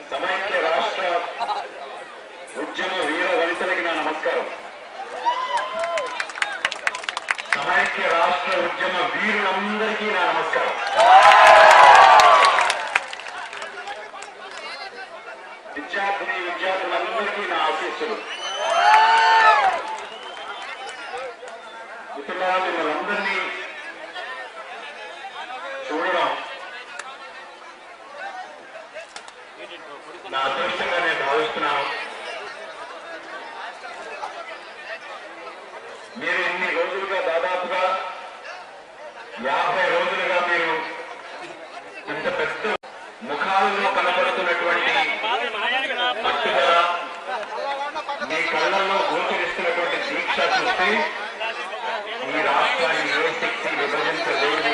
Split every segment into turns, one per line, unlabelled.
సమైక్య రాష్ట్ర ఉద్యమ వీర వనితలకి నా నమస్కారం సమైక్య రాష్ట్ర ఉద్యమ వీరులందరికీ నా నమస్కారం విద్యార్థిని విద్యార్థులందరికీ నా ఆశీస్సులు మిత్రులారా మిమ్మల్ని అందరినీ చూడడం నా అదృష్టంగా నేను భావిస్తున్నాను మీరు ఇన్ని రోజులుగా దాదాపుగా యాభై రోజులుగా మీరు ఇంత పెద్ద ముఖాలలో కనపడుతున్నటువంటి పట్టుదల మీ కళ్ళల్లో గోచరిస్తున్నటువంటి దీక్ష చూస్తే ఈ రాష్ట్రాన్ని ఏ శక్తి విభజించలేదు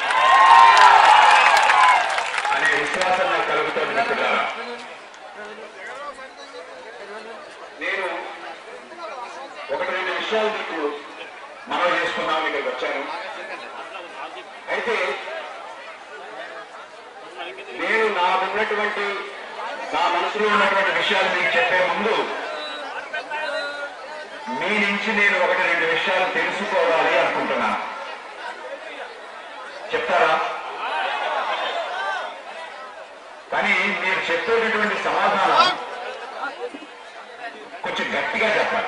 అనే విశ్వాసం నాకు కలుగుతోంది మిత్రులారా నేను ఒకటి రెండు విషయాలు మీకు మనం చేసుకున్నాం ఇక్కడికి వచ్చాను అయితే నేను నాకున్నటువంటి నా మనసులో ఉన్నటువంటి విషయాలు మీకు చెప్పే ముందు మీ నుంచి నేను ఒకటి రెండు విషయాలు తెలుసుకోవాలి అనుకుంటున్నాను చెప్తారా కానీ మీరు చెప్పేటటువంటి సమాధానం కొంచెం గట్టిగా చెప్పాలి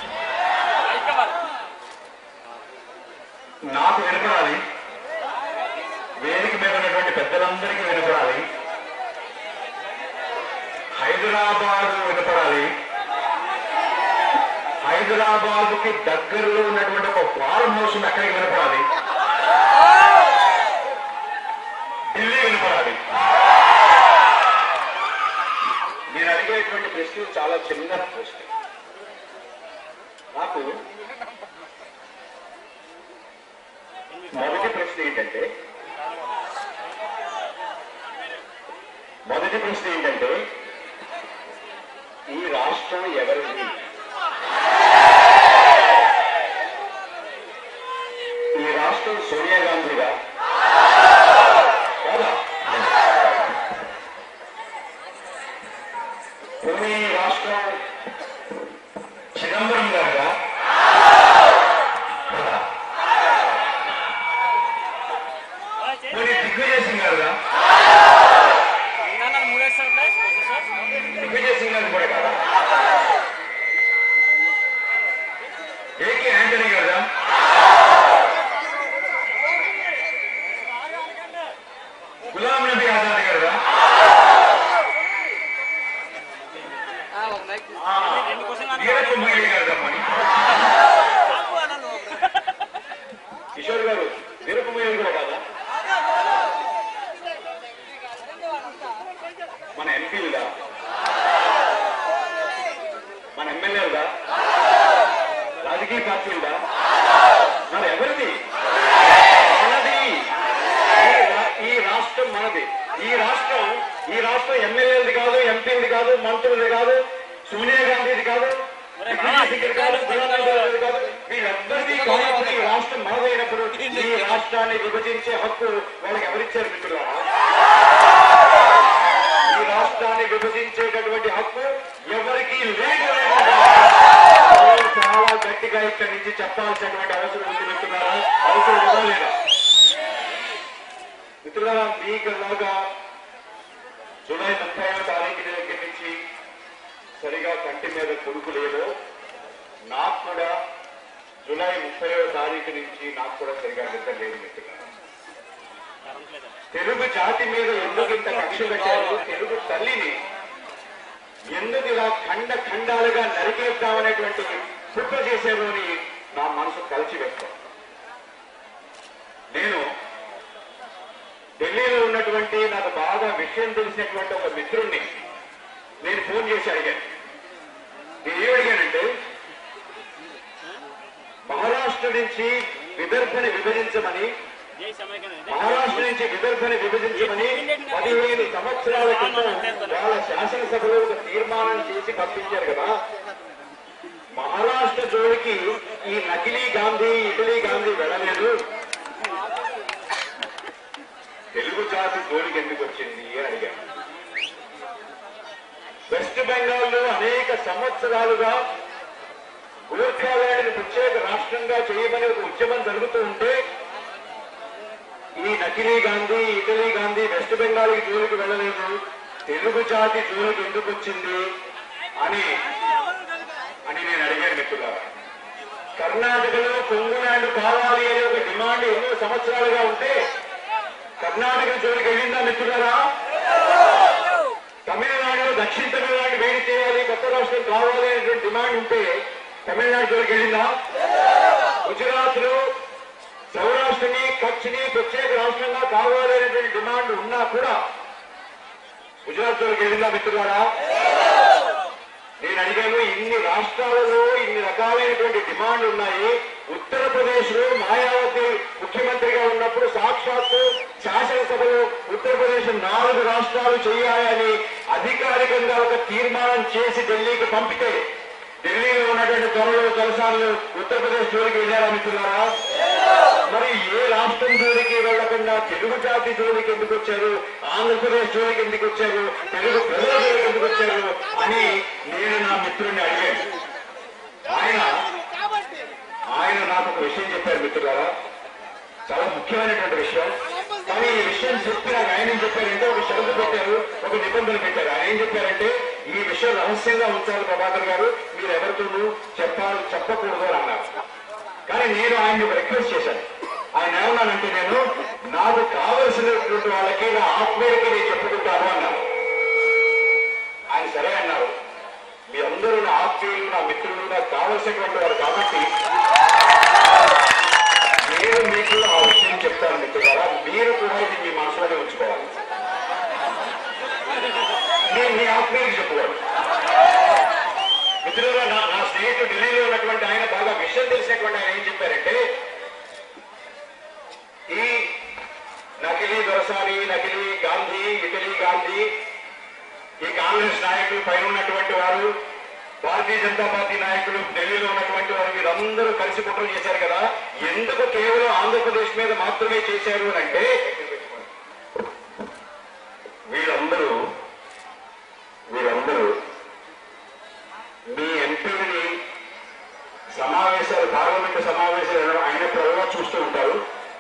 నాకు వినపడాలి వేదిక మీద ఉన్నటువంటి పెద్దలందరికీ వినపడాలి హైదరాబాద్ వినపడాలి హైదరాబాద్ కి దగ్గరలో ఉన్నటువంటి ఒక ఫార్మ్ హౌస్ ఎక్కడికి వినపడాలి ఢిల్లీ వినపడాలి నేను అడిగేటువంటి ప్రశ్న చాలా చిన్న ప్రశ్న నాకు మొదటి ప్రశ్న ఏంటంటే మొదటి ప్రశ్న ఏంటంటే ఈ రాష్ట్రం ఎవరిది ఈ రాష్ట్రం సోనియా గాంధీగా కాదా పోనీ ఈ రాష్ట్రం చిదంబరం గారుగా కాదా పోనీ దిగ్విజయ్ సింగ్ గారుగా దిగ్విజయ్ సింగ్ గారు కూడా కాదా ఏకే యాంటనీ గారుగా గులాం నబీ ఆజాద్ గారుగా వీరప్ప మొయిలీ గారు తప్పని కిషోర్ గారు వీరప్ప మొయిలీ కూడా కాదా మన ఎంపీలుగా మన ఎమ్మెల్యేలుగా రాజకీయ పార్టీలుగా మరి ఎవరిది మనది ఈ రా- ఈ రాష్ట్రం మనది ఈ రాష్ట్రం ఈ రాష్ట్రం ఎమ్మెల్యేది కాదు ఎంపీది కాదు మంత్రులది కాదు సోనియా గాంధీది కాదు దిగ్విజయ్ కాదు గులాం నబీ ఆజాద్ కాదు వీళ్ళెవ్వరిది కానప్పుడు ఈ రాష్ట్రం మనదైనప్పుడు ఈ రాష్ట్రాన్ని విభజించే హక్కు వాళ్ళకి ఎవరిచ్చారు మిత్రులారా ఈ రాష్ట్రాన్ని విభజించేటటువంటి హక్కు ఎవరికి లేదు అనేటువంటి చాలా గట్టిగా ఇక్కడి నుంచి చెప్పాల్సినటువంటి అవసరం ఉంది మిత్రులారా అవసరం ఉందా లేదా మిత్రులారా మీకు లాగా జూలై ముప్పై తారీఖు దగ్గర నుంచి సరిగా కంటి మీద కొడుకు లేదు నాకు కూడా జూలై ముప్పై తారీఖు నుంచి నాకు కూడా సరిగా నిద్ర లేదు మిత్రులారా తెలుగు జాతి మీద ఎందుకు ఇంత కక్ష పెట్టారు తెలుగు తల్లిని ఎందుకు ఇలా ఖండ ఖండాలుగా నరికేద్దామనేటువంటి కుట్ర చేశారు అని నా మనసు కలిసి పెట్టాం నేను ఢిల్లీలో ఉన్నటువంటి నాకు బాగా విషయం తెలిసినటువంటి ఒక మిత్రుణ్ణి నేను ఫోన్ చేసి అడిగాను నేను ఏం అడిగానంటే మహారాష్ట్ర నుంచి విదర్భని విభజించమని మహారాష్ట్ర నుంచి విదర్భని విభజించమని పదిహేను సంవత్సరాల క్రితం వాళ్ళ శాసనసభలో ఒక తీర్మానం చేసి పంపించారు కదా మహారాష్ట్ర జోలికి ఈ నకిలీ గాంధీ ఇటలీ గాంధీ వెళ్ళలేదు తెలుగు జాతి జోలికి ఎందుకు వచ్చింది అని అడిగాను వెస్ట్ బెంగాల్లో అనేక సంవత్సరాలుగా గూర్ఖాలాండ్ని ప్రత్యేక రాష్ట్రంగా చేయమని ఒక ఉద్యమం జరుగుతూ ఉంటే ఈ నకిలీ గాంధీ ఇటలీ గాంధీ వెస్ట్ బెంగాల్ జోలికి వెళ్ళలేదు తెలుగు జాతి జోలికి ఎందుకు వచ్చింది అని అని నేను అడిగాను మిత్రులారా కర్ణాటకలో కొంగులాండ్ కావాలి అనే ఒక డిమాండ్ ఎన్నో సంవత్సరాలుగా ఉంటే కర్ణాటక జోలికి వెళ్ళిందా మిత్రులారా తమిళనాడులో దక్షిణ తమిళనాడు వేడి చేయాలి కొత్త రాష్ట్రం కావాలి అనేటువంటి డిమాండ్ ఉంటే తమిళనాడు జోలికి వెళ్ళిందా గుజరాత్ లో సౌరాష్ట్రని కచ్ని ప్రత్యేక రాష్ట్రంగా కావాలి అనేటువంటి డిమాండ్ ఉన్నా కూడా గుజరాత్ జోలికి వెళ్ళిందా మిత్రులారా నేను అడిగాను ఇన్ని రాష్ట్రాలలో ఇన్ని రకాలైనటువంటి డిమాండ్లు ఉన్నాయి ఉత్తరప్రదేశ్ లో మాయావతి ముఖ్యమంత్రిగా ఉన్నప్పుడు సాక్షాత్తు శాసనసభలో ఉత్తరప్రదేశ్ నాలుగు రాష్ట్రాలు చేయాలని అధికారికంగా ఒక తీర్మానం చేసి ఢిల్లీకి పంపితే ఢిల్లీలో ఉన్నటువంటి త్వరలో జలసాలు ఉత్తరప్రదేశ్ జోలికి వెళ్ళారా మిత్రులారా మరి ఏ రాష్ట్రం జోలికి వెళ్లకుండా తెలుగు జాతి జోలికి ఎందుకు వచ్చారు ఆంధ్రప్రదేశ్ జోలికి ఎందుకు వచ్చారు తెలుగు ప్రజల జోలికి ఎందుకు వచ్చారు అని నేను నా మిత్రుడిని అడిగాను ఆయన ఆయన నాకు ఒక విషయం చెప్పారు మిత్రులారా చాలా ముఖ్యమైనటువంటి విషయం కానీ ఈ విషయం చెప్పి నాకు ఆయన ఏం చెప్పారంటే ఒక షరతు పెట్టారు ఒక నిబంధన పెట్టారు ఆయన ఏం చెప్పారంటే ఈ విషయం రహస్యంగా ఉంచాలి ప్రభాకర్ గారు మీరు ఎవరితోనూ చెప్పాలి చెప్పకూడదు అని అన్నారు కానీ నేను ఆయన్ని ఒక రిక్వెస్ట్ చేశాను ఆయన ఏమన్నానంటే నేను నాకు కావలసినటువంటి వాళ్ళకి నా ఆత్మీయులకి నేను చెప్పుకుంటాను అన్నారు ఆయన సరే అన్నారు మీ అందరూ నా ఆత్మీయులు నా మిత్రులు నాకు కావలసినటువంటి వారు కాబట్టి నేను మీకు ఆ విషయం చెప్తాను మిత్రులారా మీరు కూడా ఇది మీ మనసులోనే ఉంచుకోవాలి నేను మీ ఆత్మీయులకు చెప్పుకోవాలి మిత్రులుగా నా నా స్నేహితుడు ఢిల్లీలో ఉన్నటువంటి ఆయన బాగా విషయం తెలిసినటువంటి ఆయన ఏం చెప్పారంటే ఈ నకిలీ దొరసాని నకిలీ గాంధీ ఇటలీ గాంధీ ఈ కాంగ్రెస్ నాయకులు పైన ఉన్నటువంటి వారు భారతీయ జనతా పార్టీ నాయకులు ఢిల్లీలో ఉన్నటువంటి వారు వీరందరూ కలిసి కుట్ర చేశారు కదా ఎందుకు కేవలం ఆంధ్రప్రదేశ్ మీద మాత్రమే చేశారు అని అంటే వీరందరూ వీరందరూ మీ ఎంపీని సమావేశాలు పార్లమెంటు సమావేశాలు అయినప్పుడల్లా చూస్తూ ఉంటారు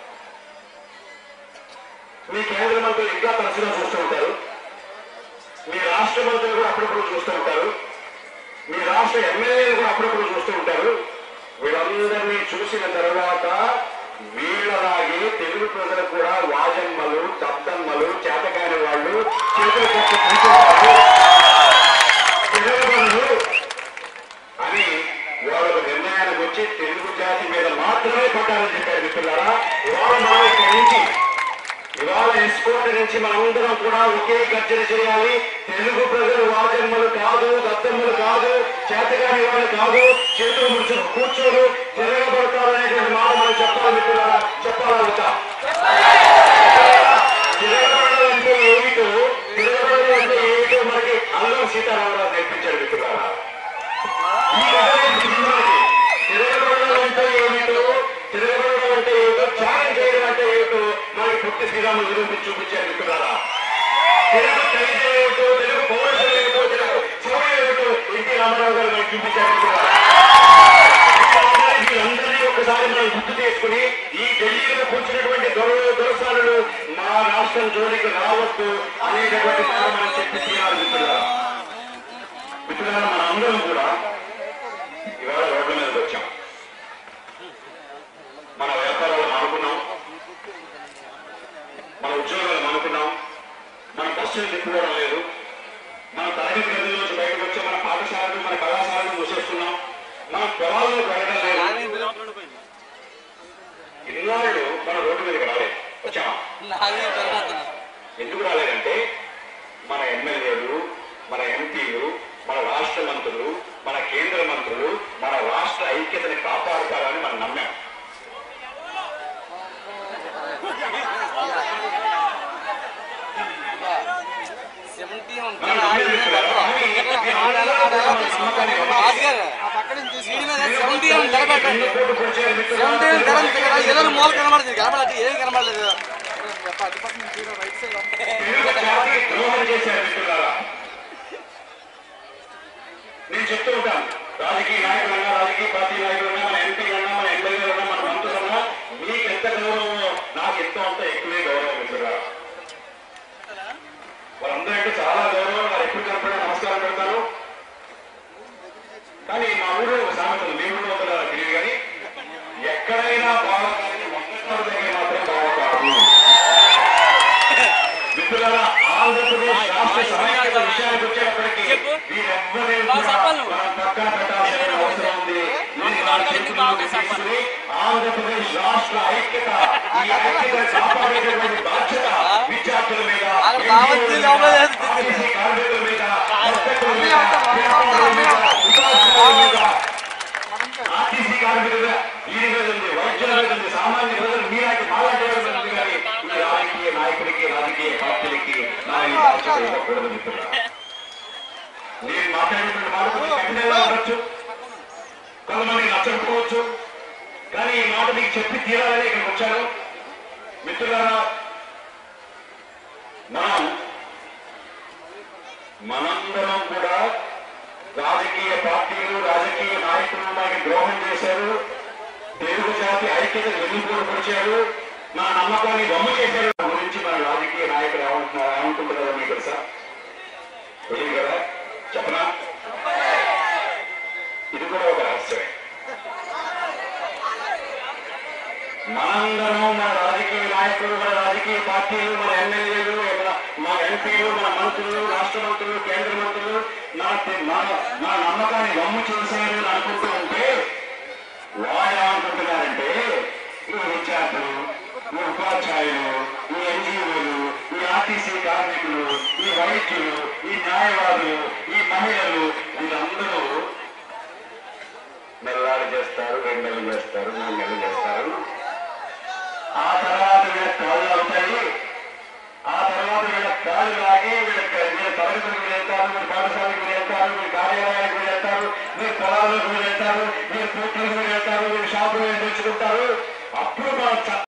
మీ కేంద్ర మంత్రులు ఇంకా తరచుగా చూస్తూ ఉంటారు మీ రాష్ట్ర మంత్రులు కూడా అప్పుడప్పుడు చూస్తూ ఉంటారు మీ రాష్ట్ర ఎమ్మెల్యేలు కూడా అప్పుడప్పుడు చూస్తూ ఉంటారు వీళ్ళందరినీ చూసిన తర్వాత వీళ్ళలాగే తెలుగు ప్రజలు కూడా వాజమ్మలు దద్దమ్మలు చేతకాని వాళ్ళు చేతులు కట్టి కూర్చుంటారు తిరగబడరు అని వాళ్ళు ఒక నిర్ణయానికి వచ్చి తెలుగు జాతి మీద మాత్రమే పడ్డారని చెప్పారు మిత్రులారా ఇవాళ మనం ఇక్కడి నుంచి ఇవాళ ఎస్కోట్ నుంచి మనందరం కూడా ఒకే గర్జన చేయాలి తెలుగు ప్రజలు వాజమ్మలు కాదు దత్తమ్మలు కాదు చేతగాని వాళ్ళు కాదు చేతులు ముడుచు కూర్చోరు తిరగబడతారు అనేటువంటి మాట మనం చెప్పాలి మిత్రులారా చెప్పాలా వద్దా? తిరగబడడం అంటే ఏమిటో తిరగబడడం అంటే ఏమిటో మనకి అల్లం సీతారామరావు నేర్పించాడు మిత్రులారా ఈ రకమైన జీవితానికి తిరగబడడం అంటే ఏమిటో తిరగబడడం అంటే ఏమిటో త్యాగం చేయడం అంటే ఏమిటో మనకి పుట్టి శ్రీరాములు నిరూపించి చూపించారు మిత్రులారా తెలుగు చరిత్ర ఏమిటో తెలుగు పౌరుషం ఏమిటో తెలుగు శౌర్యం ఏమిటో ఎన్టీ రామారావు గారు మనకి చూపించారు మిత్రులారా వీళ్ళందరినీ ఒకసారి మనం గుర్తు చేసుకుని ఈ ఢిల్లీలో కూర్చున్నటువంటి దొరలు దొరసాలను మా రాష్ట్రం జోలికి రావద్దు అనేటటువంటి మాట మనం చెప్పి తీరాలి మిత్రులారా మిత్రులారా మన అందరం కూడా ఇవాళ రోడ్ల మీదకి వచ్చాం మన వ్యాపారాలు అనుకున్నాం మన ఉద్యోగాలు అనుకున్నాం మన కష్టం తిప్పుకోవడం లేదు మన తరగతి గదుల నుంచి బయటకు వచ్చే మన పాఠశాలను మన కళాశాలను మూసేస్తున్నాం మన పొలాల్లో వెళ్ళడం లేదు ఇన్నాళ్ళు మన రోడ్డు మీదకి రాలేదు వచ్చామా ఎందుకు రాలేదంటే మన ఎమ్మెల్యేలు మన ఎంపీలు మన రాష్ట్ర మంత్రులు మన కేంద్ర మంత్రులు మన రాష్ట్ర ఐక్యతని కాపాడుతారని మనం నమ్మాం
సెవెంటీ
మనం నమ్మేది మిత్రులారా. కానీ మీరందరూ కూడా మన నమ్మకాన్ని గమనించాలి.
సెవెంటీ తెరబెట్టండి
ఎన్ని కోట్లు పొడిచారు మిత్రులారా?
సెవెంటీ తెర ఏదో మూల కనబడుతుంది కనబడదు ఏం కనబడలేదు
తెలుగు జాతికి ద్రోహం చేశారు మిత్రులారా ఊరు ఒక సామెత ఉంది. మీ ఊళ్ళో ఉందో నాకు తెలియదు కానీ ఎక్కడైనా బాగుంటుంది మొట్టమొదటి దగ్గర మాత్రం బాగుంటారు మిత్రులారా ఆంధ్రప్రదేశ్ రాష్ట్ర సమైక్యత విషయానికి వచ్చేటప్పటికి వీరెవ్వరూ కూడా మనం పక్కన పెట్టాల్సిన అవసరం ఉంది ఇది మన చేతుల్లో తీసుకుని ఆంధ్రప్రదేశ్ రాష్ట్ర ఐక్యత ఈ ఐక్యత కాపాడేటటువంటి బాధ్యత విద్యార్థుల మీద
అక్కడ కావచ్చు, లోపల చేసి
ఆర్టీసీ కార్మికుల మీద వర్తకుల మీద వ్యాపారుల మీద ఉపాధ్యాయుల మీద ఆర్టీసీ కార్మికుల వీరి మీద ఉంది వైద్యుల మీద ఉంది సామాన్య ప్రజలు మీలాంటి మాలాంటి వారి మీద ఉంది కానీ ఈ రాజకీయ నాయకుడికి రాజకీయ పార్టీలకి నా ఈ బాధ్యత ఇవ్వకూడదు మిత్రులారా. నేను మాట్లాడేటువంటి మాట కొంచెం కఠినంగా ఉండొచ్చు కొంతమంది నచ్చకపోవచ్చు కానీ ఈ మాట మీకు చెప్పి తీరాలని ఇక్కడికి వచ్చాను మిత్రులారా మనం మనందరం కూడా రాజకీయ పార్టీలు రాజకీయ నాయకులు మనకి ద్రోహం చేశారు తెలుగు జాతి ఐక్యత వెన్నుపోటు పొడిచారు మన నమ్మకాన్ని బొమ్మ చేశారు దాని గురించి మన రాజకీయ నాయకులు ఏమంటున్నారు ఏమనుకుంటున్నారో మీకు తెలుసా తెలియదు కదా చెప్పనా ఇది కూడా ఒక రహస్యమే మనందరం మన రాజకీయ నాయకులు మన రాజకీయ పార్టీలు మన ఎమ్మెల్యేలు మన మన ఎంపీలు మన మంత్రులు రాష్ట్ర మంత్రులు కేంద్ర మంత్రులు మన మన మన నమ్మకాన్ని వమ్ము చేశారు అని అనుకుంటూ ఉంటే వాళ్ళు ఏమనుకుంటున్నారంటే ఈ విద్యార్థులు ఈ ఉపాధ్యాయులు ఈ ఎన్జిఓలు ఈ ఆర్టీసీ కార్మికులు ఈ వైద్యులు ఈ న్యాయవాదులు ఈ మహిళలు వీళ్ళందరూ నెల్లాడు చేస్తారు రెండు నెలలు చేస్తారు మూడు నెలలు చేస్తారు ఆ తర్వాత వీళ్ళ కాళ్ళు అవుతాయి ఆ తర్వాత వీళ్ళ కాళ్ళు లాగి వీళ్ళ వీళ్ళ తరగతులకు వెళ్తారు వీళ్ళ పాఠశాలకు వెళ్తారు వీళ్ళ కార్యాలయాలకు వెళ్తారు మీరు పొలాలకు వెళ్తారు మీరు కోట్లకు వెళ్తారు మీరు షాపులు తెచ్చుకుంటారు అప్పుడు మన చ-